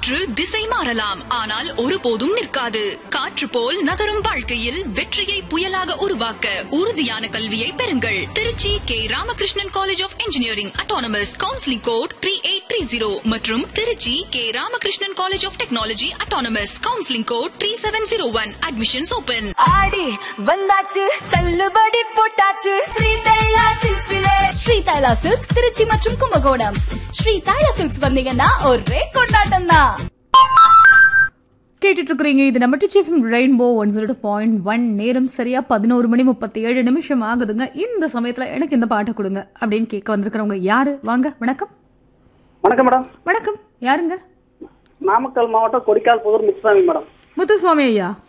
காற்று திசை மாறலாம் ஆனால் ஒருபோதும் நிற்காது காற்று போல் நகரும் வாழ்க்கையில் வெற்றியை புயலாக உருவாக்க உறுதியான கல்வியை பெறுங்கள் Trichy K Ramakrishnan college of engineering autonomous counselling code three eight three zero மற்றும் Trichy K Ramakrishnan college of technology autonomous counselling code three seven zero one admissions open ஆடி வந்தாச்சு தள்ளுபடி போட்டாச்சு ஸ்ரீ தைலா சில்க்ஸ்ல ஸ்ரீ தைலா சில்க்ஸ் திருச்சி மற்றும் கும்பகோணம் ஸ்ரீ தைலா சில்க்ஸ் வந்தீங்கன்னா ஒரே கொண்டாட்டம் தான் கேட்டுட்டு இருக்கிறீங்க இது நம்ம Trichy FM Rainbow one zero point one நேரம் சரியா பதினோரு மணி முப்பத்தி ஏழு நிமிஷம் ஆகுதுங்க இந்த சமயத்துல எனக்கு இந்த பாட்டை கொடுங்க அப்படின்னு கேட்க வந்திருக்கிறவங்க யாரு வாங்க வணக்கம் வணக்கம் மேடம் வணக்கம் யாருங்க நாமக்கல் மாவட்டம் கொடிக்கால் புதூர் முத்துசாமி மேடம் முத்துசுவாமி ஐயா